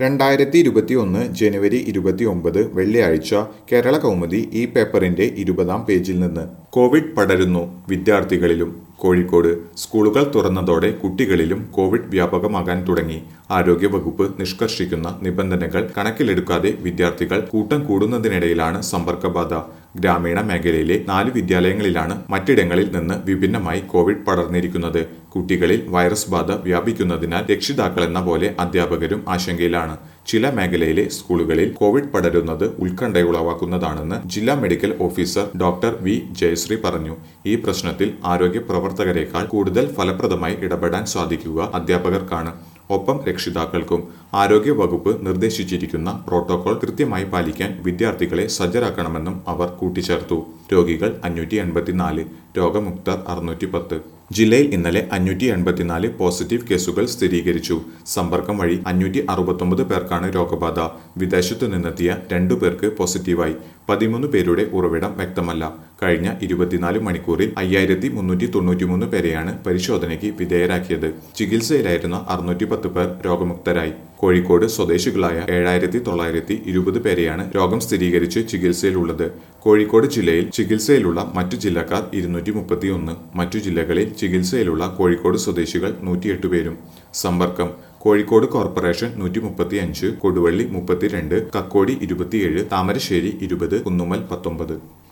രണ്ടായിരത്തി ഇരുപത്തി ഒന്ന് ജനുവരി ഇരുപത്തി ഒമ്പത് വെള്ളിയാഴ്ച കേരള കൗമുദി ഈ പേപ്പറിന്റെ ഇരുപതാം പേജിൽ നിന്ന് കോവിഡ് പടരുന്നു വിദ്യാർത്ഥികളിലും കോഴിക്കോട് സ്കൂളുകൾ തുറന്നതോടെ കുട്ടികളിലും കോവിഡ് വ്യാപകമാകാൻ തുടങ്ങി ആരോഗ്യവകുപ്പ് നിഷ്കർഷിക്കുന്ന നിബന്ധനകൾ കണക്കിലെടുക്കാതെ വിദ്യാർത്ഥികൾ കൂട്ടം കൂടുന്നതിനിടയിലാണ് സമ്പർക്കബാധ ഗ്രാമീണ മേഖലയിലെ നാല് വിദ്യാലയങ്ങളിലാണ് മറ്റിടങ്ങളിൽ നിന്ന് വിഭിന്നമായി കോവിഡ് പടർന്നിരിക്കുന്നത് കുട്ടികളിൽ വൈറസ് ബാധ വ്യാപിക്കുന്നതിനാൽ രക്ഷിതാക്കളെന്ന പോലെ അധ്യാപകരും ആശങ്കയിലാണ് ചില മേഖലയിലെ സ്കൂളുകളിൽ കോവിഡ് പടരുന്നത് ഉത്കണ്ഠയുളവാക്കുന്നതാണെന്ന് ജില്ലാ medical officer doctor V Jayashree പറഞ്ഞു ഈ പ്രശ്നത്തിൽ ആരോഗ്യ പ്രവർത്തകരെക്കാൾ കൂടുതൽ ഫലപ്രദമായി ഇടപെടാൻ സാധിക്കുക അധ്യാപകർക്കാണ് ഒപ്പം രക്ഷിതാക്കൾക്കും ആരോഗ്യ വകുപ്പ് നിർദ്ദേശിച്ചിരിക്കുന്ന പ്രോട്ടോകോൾ കൃത്യമായി പാലിക്കാൻ വിദ്യാർത്ഥികളെ സജ്ജരാക്കണമെന്നും അവർ കൂട്ടിച്ചേർത്തു രോഗികൾ അഞ്ഞൂറ്റി എൺപത്തിനാല് രോഗമുക്തർ അറുന്നൂറ്റി പത്ത് ജില്ലയിൽ ഇന്നലെ അഞ്ഞൂറ്റി എൺപത്തിനാല് പോസിറ്റീവ് കേസുകൾ സ്ഥിരീകരിച്ചു സമ്പർക്കം വഴി അഞ്ഞൂറ്റി അറുപത്തൊമ്പത് പേർക്കാണ് രോഗബാധ വിദേശത്തു നിന്നെത്തിയ രണ്ടു പേർക്ക് പോസിറ്റീവായി പതിമൂന്ന് പേരുടെ ഉറവിടം വ്യക്തമല്ല കഴിഞ്ഞ ഇരുപത്തിനാല് മണിക്കൂറിൽ അയ്യായിരത്തി മുന്നൂറ്റി തൊണ്ണൂറ്റിമൂന്ന് പേരെയാണ് പരിശോധനയ്ക്ക് വിധേയരാക്കിയത് ചികിത്സയിലായിരുന്ന അറുന്നൂറ്റി പത്ത് പേർ രോഗമുക്തരായി കോഴിക്കോട് സ്വദേശികളായ ഏഴായിരത്തി തൊള്ളായിരത്തി ഇരുപത് പേരെയാണ് രോഗം സ്ഥിരീകരിച്ച് ചികിത്സയിലുള്ളത് കോഴിക്കോട് ജില്ലയിൽ ചികിത്സയിലുള്ള മറ്റു ജില്ലക്കാർ ഇരുന്നൂറ്റി മുപ്പത്തിയൊന്ന് മറ്റു ജില്ലകളിൽ ചികിത്സയിലുള്ള കോഴിക്കോട് സ്വദേശികൾ നൂറ്റിയെട്ട് പേരും സമ്പർക്കം കോഴിക്കോട് കോർപ്പറേഷൻ നൂറ്റി മുപ്പത്തി അഞ്ച് കൊടുവള്ളി മുപ്പത്തിരണ്ട് കക്കോടി ഇരുപത്തിയേഴ് താമരശ്ശേരി ഇരുപത് കുന്നുമ്മൽ പത്തൊമ്പത്